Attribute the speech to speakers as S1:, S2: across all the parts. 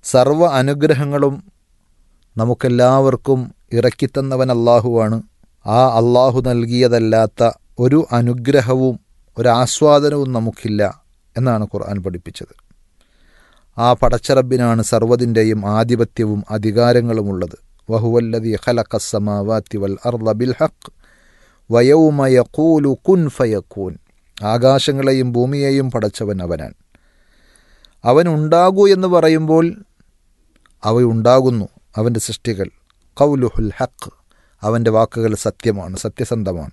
S1: സർവ അനുഗ്രഹങ്ങളും നമുക്കെല്ലാവർക്കും ഇറക്കിത്തന്നവൻ അള്ളാഹുവാണ് ആ അള്ളാഹു നൽകിയതല്ലാത്ത ഒരു അനുഗ്രഹവും ഒരാസ്വാദനവും നമുക്കില്ല എന്നാണ് ഖുർആൻ പഠിപ്പിച്ചത് ആ പടച്ചറബിനാണ് സർവ്വതിൻ്റെയും ആധിപത്യവും അധികാരങ്ങളുമുള്ളത് വഹുവല്ലതി ഖലഖസ്സമാവാത്തി വൽ അർള ബിൽ ഹഖ് വയൗമ യഖൂലു കുൻ ഫയക്കൂൻ ആകാശങ്ങളെയും ഭൂമിയെയും പടച്ചവൻ അവനാണ് അവൻ ഉണ്ടാകൂ എന്ന് പറയുമ്പോൾ അവയുണ്ടാകുന്നു അവൻ്റെ സൃഷ്ടികൾ കൗലുഹുൽ ഹഖ് അവൻ്റെ വാക്കുകൾ സത്യമാണ് സത്യസന്ധമാണ്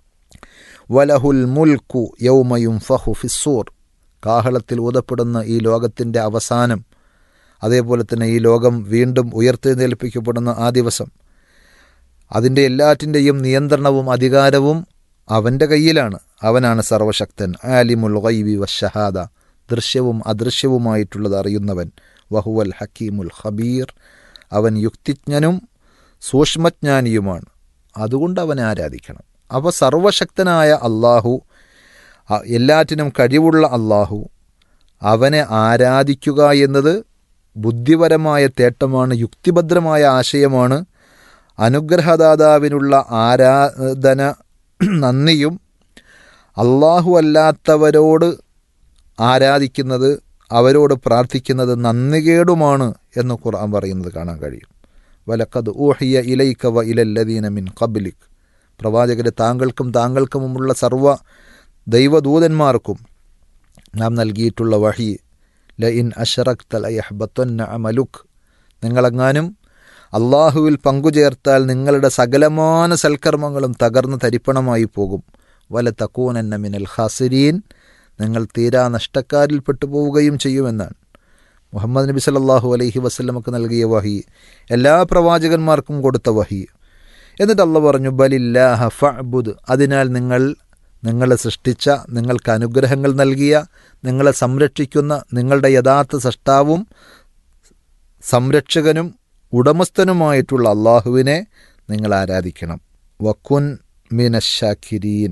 S1: വലഹുൽ മുൽക്കു യൗമയും ഫഹു ഫിസ്സൂർ കാഹളത്തിൽ ഊതപ്പെടുന്ന ഈ ലോകത്തിൻ്റെ അവസാനം അതേപോലെ തന്നെ ഈ ലോകം വീണ്ടും ഉയർത്തെഴുന്നേൽപ്പിക്കപ്പെടുന്ന ആ ദിവസം അതിൻ്റെ എല്ലാറ്റിൻ്റെയും നിയന്ത്രണവും അധികാരവും അവൻ്റെ കയ്യിലാണ് അവനാണ് സർവശക്തൻ ആലിമുൽ ഗൈബി വശഹാദ ദൃശ്യവും അദൃശ്യവുമായിട്ടുള്ളത് അറിയുന്നവൻ വഹുവൽ ഹക്കീമുൽ ഖബീർ അവൻ യുക്തിജ്ഞനും സൂക്ഷ്മജ്ഞാനിയുമാണ് അതുകൊണ്ട് അവനെ ആരാധിക്കണം അപ്പോൾ സർവശക്തനായ അള്ളാഹു അ- എല്ലാറ്റിനും കഴിവുള്ള അള്ളാഹു അവനെ ആരാധിക്കുക എന്നത് ബുദ്ധിപരമായ തേട്ടമാണ് യുക്തിഭദ്രമായ ആശയമാണ് അനുഗ്രഹദാതാവിനുള്ള ആരാധന നന്ദിയും അള്ളാഹു അല്ലാത്തവരോട് ആരാധിക്കുന്നത് അവരോട് പ്രാർത്ഥിക്കുന്നത് നന്ദികേടുമാണ് എന്ന് ഖുർആൻ പറയുന്നത് കാണാൻ കഴിയും വലക്കത് ഊഹിയ ഇലൈക്ക വ ഇലല്ലദീന മിൻ കബിലിക് പ്രവാചകരെ താങ്കൾക്കും താങ്കൾക്കുമുള്ള സർവ്വ ദൈവദൂതന്മാർക്കും നാം നൽകിയിട്ടുള്ള വഹി ല ഇൻ അഷറക് തലയഹ്ബത്തൊന്ന അമലുക് നിങ്ങളെങ്ങാനും അള്ളാഹുവിൽ പങ്കുചേർത്താൽ നിങ്ങളുടെ സകലമാന സൽക്കർമ്മങ്ങളും തകർന്ന് തരിപ്പണമായി പോകും വല തക്കൂനന്ന മിനൽ ഖാസിരീൻ നിങ്ങൾ തീരാ നഷ്ടക്കാരിൽ പെട്ടുപോവുകയും ചെയ്യുമെന്നാണ് മുഹമ്മദ് നബി സല്ലല്ലാഹു അലൈഹി വസല്ലമക്ക് നൽകിയ വഹി എല്ലാ പ്രവാചകന്മാർക്കും കൊടുത്ത വഹി എന്നിട്ട് അള്ള പറഞ്ഞു ബലില്ലാഹ ഫഅബുദ് അതിനാൽ നിങ്ങൾ നിങ്ങളെ സൃഷ്ടിച്ച നിങ്ങൾക്ക് അനുഗ്രഹങ്ങൾ നൽകിയ നിങ്ങളെ സംരക്ഷിക്കുന്ന നിങ്ങളുടെ യഥാർത്ഥ സൃഷ്ടാവും സംരക്ഷകനും ഉടമസ്ഥനുമായിട്ടുള്ള അള്ളാഹുവിനെ നിങ്ങൾ ആരാധിക്കണം വക്കുൻ മിനശാക്കിരീൻ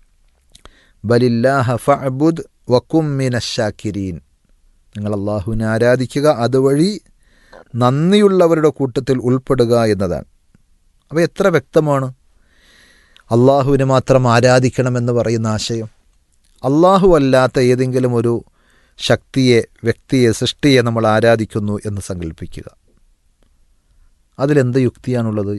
S1: ബലില്ലാഹ ഫഅബുദ് വക്കും മിനശാക്കിരീൻ നിങ്ങൾ അള്ളാഹുവിനെ ആരാധിക്കുക അതുവഴി നന്ദിയുള്ളവരുടെ കൂട്ടത്തിൽ ഉൾപ്പെടുക എന്നതാണ് അപ്പോൾ എത്ര വ്യക്തമാണ് അള്ളാഹുവിനെ മാത്രം ആരാധിക്കണമെന്ന് പറയുന്ന ആശയം അള്ളാഹു അല്ലാത്ത ഏതെങ്കിലും ഒരു ശക്തിയെ വ്യക്തിയെ സൃഷ്ടിയെ നമ്മൾ ആരാധിക്കുന്നു എന്ന് സങ്കല്പിക്കുക അതിലെന്ത് യുക്തിയാണുള്ളത്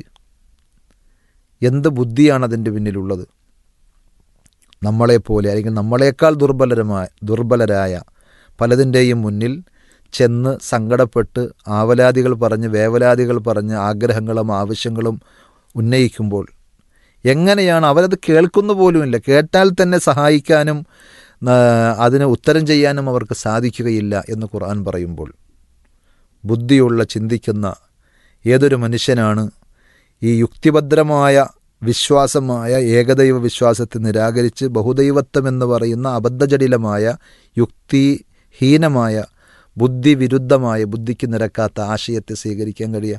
S1: എന്ത് ബുദ്ധിയാണ് അതിൻ്റെ പിന്നിലുള്ളത് നമ്മളെപ്പോലെ അല്ലെങ്കിൽ നമ്മളെക്കാൾ ദുർബലരമായ ദുർബലരായ പലതിൻ്റെയും മുന്നിൽ ചെന്ന് സങ്കടപ്പെട്ട് ആവലാദികൾ പറഞ്ഞ് വേവലാദികൾ പറഞ്ഞ് ആഗ്രഹങ്ങളും ആവശ്യങ്ങളും ഉന്നയിക്കുമ്പോൾ എങ്ങനെയാണ് അവരത് കേൾക്കുന്നു പോലുമില്ല കേട്ടാൽ തന്നെ സഹായിക്കാനും ആ, അതിന് ഉത്തരം ചെയ്യാനും അവർക്ക് സാധിക്കുകയില്ല എന്ന് ഖുർആൻ പറയുമ്പോൾ ബുദ്ധിയുള്ള ചിന്തിക്കുന്ന ഏതൊരു മനുഷ്യനാണ് ഈ യുക്തിഭദ്രമായ വിശ്വാസമായ ഏകദൈവ വിശ്വാസത്തെ നിരാകരിച്ച് ബഹുദൈവത്വം എന്ന് പറയുന്ന അബദ്ധജടിലമായ യുക്തിഹീനമായ ബുദ്ധിവിരുദ്ധമായ ബുദ്ധിക്ക് നിരക്കാത്ത ആശയത്തെ സ്വീകരിക്കാൻ കഴിയുക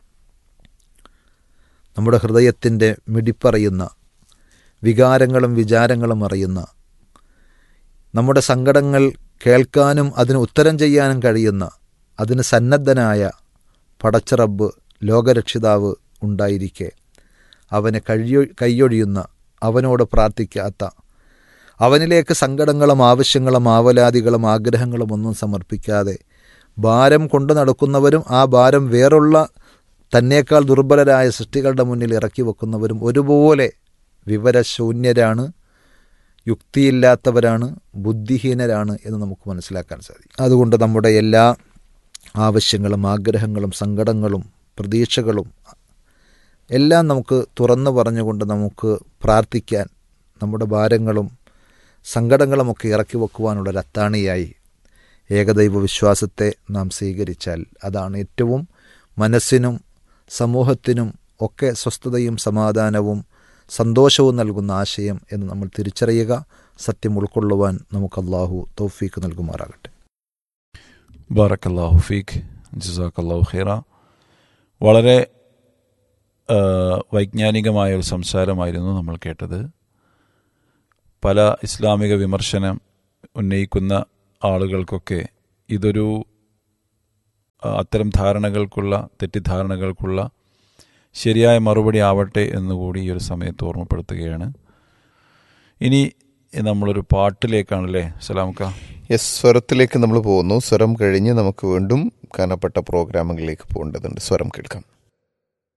S1: നമ്മുടെ ഹൃദയത്തിൻ്റെ മിടിപ്പറയുന്ന വികാരങ്ങളും വിചാരങ്ങളും അറിയുന്ന നമ്മുടെ സങ്കടങ്ങൾ കേൾക്കാനും അതിന് ഉത്തരം ചെയ്യാനും കഴിയുന്ന അതിന് സന്നദ്ധനായ പടച്ചറബ് ലോകരക്ഷിതാവ് ഉണ്ടായിരിക്കെ അവനെ കഴിയൊ കൈയൊഴിയുന്ന അവനോട് പ്രാർത്ഥിക്കാത്ത അവനിലേക്ക് സങ്കടങ്ങളും ആവശ്യങ്ങളും ആവലാദികളും ആഗ്രഹങ്ങളും ഒന്നും സമർപ്പിക്കാതെ ഭാരം കൊണ്ടു നടക്കുന്നവരും ആ ഭാരം വേറുള്ള തന്നേക്കാൾ ദുർബലരായ സൃഷ്ടികളുടെ മുന്നിൽ ഇറക്കി വെക്കുന്നവരും ഒരുപോലെ വിവരശൂന്യരാണ് യുക്തിയില്ലാത്തവരാണ് ബുദ്ധിഹീനരാണ് എന്ന് നമുക്ക് മനസ്സിലാക്കാൻ സാധിക്കും അതുകൊണ്ട് നമ്മുടെ എല്ലാ ആവശ്യങ്ങളും ആഗ്രഹങ്ങളും സങ്കടങ്ങളും പ്രതീക്ഷകളും എല്ലാം നമുക്ക് തുറന്നു പറഞ്ഞുകൊണ്ട് നമുക്ക് പ്രാർത്ഥിക്കാൻ നമ്മുടെ ഭാരങ്ങളും സങ്കടങ്ങളുമൊക്കെ ഇറക്കി വെക്കുവാനുള്ളൊരു അത്താണിയായി ഏകദൈവ വിശ്വാസത്തെ നാം സ്വീകരിച്ചാൽ അതാണ് ഏറ്റവും മനസ്സിനും സമൂഹത്തിനും ഒക്കെ സ്വസ്ഥതയും സമാധാനവും സന്തോഷവും നൽകുന്ന ആശയം എന്ന് നമ്മൾ തിരിച്ചറിയുക സത്യം ഉൾക്കൊള്ളുവാൻ നമുക്ക് അള്ളാഹു തൗഫീക്ക് നൽകുമാറാകട്ടെ
S2: ബാറക്കല്ലാഹു ഫീഖ് ജസാക്കല്ലാഹു ഖൈറ വളരെ ആ, വൈജ്ഞാനികമായ ഒരു സംസാരമായിരുന്നു നമ്മൾ കേട്ടത് പല ഇസ്ലാമിക വിമർശനം ഉന്നയിക്കുന്ന ആളുകൾക്കൊക്കെ ഇതൊരു ആ, അത്തരം ധാരണകൾക്കുള്ള തെറ്റിദ്ധാരണകൾക്കുള്ള ശരിയായ മറുപടി ആവട്ടെ എന്നുകൂടി ഈ ഒരു സമയത്ത് ഓർമ്മപ്പെടുത്തുകയാണ് ഇനി നമ്മളൊരു പാട്ടിലേക്കാണല്ലേ സലാംക്ക
S3: യെസ് സ്വരത്തിലേക്ക് നമ്മൾ പോകുന്നു സ്വരം കഴിഞ്ഞ് നമുക്ക് വീണ്ടും കാണപ്പെട്ട പ്രോഗ്രാമുകളിലേക്ക് പോകേണ്ടതുണ്ട് സ്വരം കേൾക്കാം